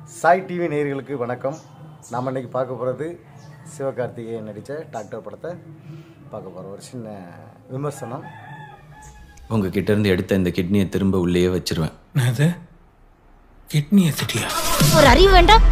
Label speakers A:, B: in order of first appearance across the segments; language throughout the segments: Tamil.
A: சாய் டிவி நேயர்களுக்கு வணக்கம் நாம் இன்னைக்கு பார்க்க போகிறது சிவகார்த்திகேயன் நடித்த டாக்டர் படத்தை பார்க்க போகிறோம் ஒரு சின்ன விமர்சனம்
B: உங்ககிட்ட இருந்து எடுத்த இந்த கிட்னியை திரும்ப உள்ளேயே வச்சிருவேன்
C: என்னது கிட்னி எடுத்துட்டியா
D: ஒரு அறிவு வேண்டாம்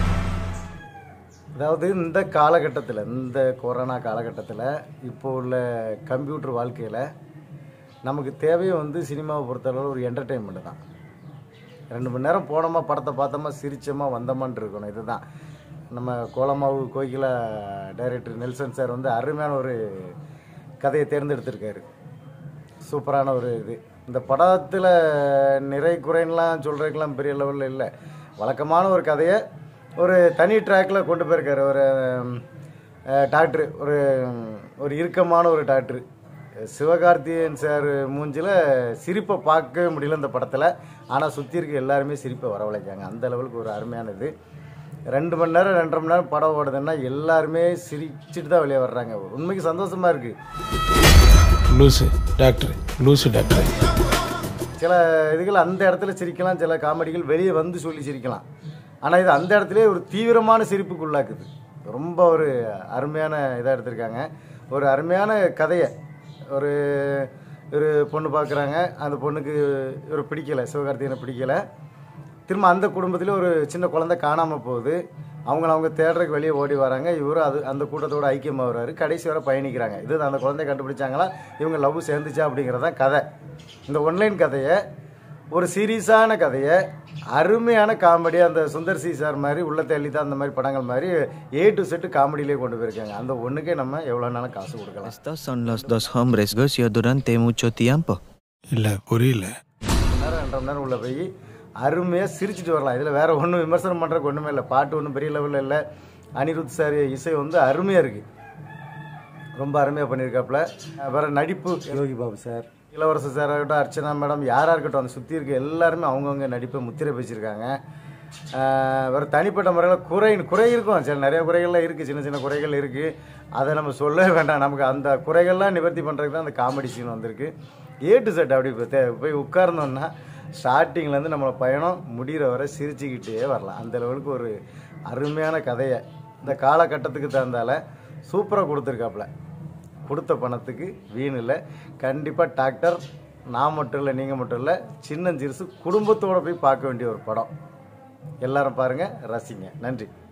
A: அதாவது இந்த காலகட்டத்தில் இந்த கொரோனா காலகட்டத்தில் இப்போ உள்ள கம்ப்யூட்டர் வாழ்க்கையில் நமக்கு தேவையே வந்து சினிமாவை பொறுத்தளவு ஒரு என்டர்டெயின்மெண்ட் தான் ரெண்டு மணி நேரம் போனோமா படத்தை பார்த்தோமா சிரிச்சோமா வந்தோமான்னு இருக்கணும் இதுதான் நம்ம கோலமாவு கோகிலா டைரக்டர் நெல்சன் சார் வந்து அருமையான ஒரு கதையை தேர்ந்தெடுத்திருக்காரு சூப்பரான ஒரு இது இந்த படத்தில் நிறை குறைன்லாம் சொல்கிறதுக்கெல்லாம் பெரிய லெவலில் இல்லை வழக்கமான ஒரு கதையை ஒரு தனி ட்ராக்கில் கொண்டு போயிருக்காரு ஒரு டாக்டர் ஒரு ஒரு இறுக்கமான ஒரு டாக்டர் சிவகார்த்திகேயன் சார் மூஞ்சில் சிரிப்பை பார்க்கவே முடியல இந்த படத்தில் ஆனால் சுற்றி இருக்க எல்லாருமே சிரிப்பை வரவழைக்காங்க அந்த லெவலுக்கு ஒரு அருமையான இது ரெண்டு மணி நேரம் ரெண்டரை மணி நேரம் படம் ஓடுதுன்னா எல்லாருமே சிரிச்சிட்டு தான் வெளியே வர்றாங்க உண்மைக்கு சந்தோஷமாக இருக்குது
C: லூசு டாக்டர் லூசு டாக்டர்
A: சில இதுகள் அந்த இடத்துல சிரிக்கலாம் சில காமெடிகள் வெளியே வந்து சொல்லி சிரிக்கலாம் ஆனால் இது அந்த இடத்துல ஒரு தீவிரமான சிரிப்புக்கு உள்ளாக்குது ரொம்ப ஒரு அருமையான இதாக எடுத்திருக்காங்க ஒரு அருமையான கதையை ஒரு ஒரு பொண்ணு பார்க்குறாங்க அந்த பொண்ணுக்கு ஒரு பிடிக்கலை சிவகார்த்திகேயனை பிடிக்கலை திரும்ப அந்த குடும்பத்தில் ஒரு சின்ன குழந்தை காணாமல் போகுது அவங்கள அவங்க தேடுறதுக்கு வெளியே ஓடி வராங்க இவரும் அது அந்த கூட்டத்தோட ஐக்கியமாக வர்றாரு கடைசி வரை பயணிக்கிறாங்க இது அந்த குழந்தைய கண்டுபிடிச்சாங்களா இவங்க லவ் சேர்ந்துச்சா அப்படிங்கிறது தான் கதை இந்த ஒன்லைன் கதையை ஒரு சீரியஸான கதையை அருமையான காமெடி அந்த சுந்தர் சி சார் மாதிரி உள்ளத்தை அள்ளித்தான் அந்த மாதிரி படங்கள் மாதிரி ஏ டு செட்டு காமெடியிலே கொண்டு போயிருக்காங்க அந்த ஒன்றுக்கே நம்ம எவ்வளோ நாளும் காசு கொடுக்கலாம்
E: Estos son los dos hombres gocio durante mucho tiempo.
C: இல்லை புரியல
A: மணி நேரம் ரெண்டரை மணி நேரம் உள்ள போய் அருமையாக சிரிச்சிட்டு வரலாம் இதில் வேற ஒன்றும் விமர்சனம் பண்ணுறதுக்கு ஒன்றுமே இல்லை பாட்டு ஒன்றும் பெரிய லெவலில் இல்லை அனிருத் சார் இசை வந்து அருமையாக இருக்குது ரொம்ப அருமையாக பண்ணியிருக்காப்புல வேற நடிப்பு யோகி பாபு சார் இளவரசர் சார் ஆகட்டும் அர்ச்சனா மேடம் யாராக இருக்கட்டும் அந்த சுற்றி இருக்க எல்லாருமே அவங்கவுங்க நடிப்பை முத்திரை பேசியிருக்காங்க ஆஹ் வேற தனிப்பட்ட முறையில் குறை குறை இருக்கும் சில நிறைய குறைகள்லாம் இருக்குது சின்ன சின்ன குறைகள் இருக்குது அதை நம்ம சொல்லவே வேண்டாம் நமக்கு அந்த குறைகள்லாம் நிவர்த்தி பண்ணுறதுக்கு தான் அந்த காமெடி சீன் வந்திருக்கு ஏ டு செட் அப்படி போய் தே- போய் உட்கார்ந்தோன்னா ஸ்டார்டிங்லேருந்து நம்மளை பயணம் முடிகிற வரை சிரிச்சுக்கிட்டே வரலாம் அந்த லெவலுக்கு ஒரு அருமையான கதையை இந்த காலகட்டத்துக்கு தகுந்தால சூப்பராக கொடுத்துருக்காப்புல கொடுத்த பணத்துக்கு வீண் இல்லை கண்டிப்பாக டாக்டர் நான் மட்டும் இல்லை நீங்கள் மட்டும் இல்லை சின்னஞ்சிறுசு குடும்பத்தோடு போய் பார்க்க வேண்டிய ஒரு படம் எல்லாரும் பாருங்கள் ரசிங்க நன்றி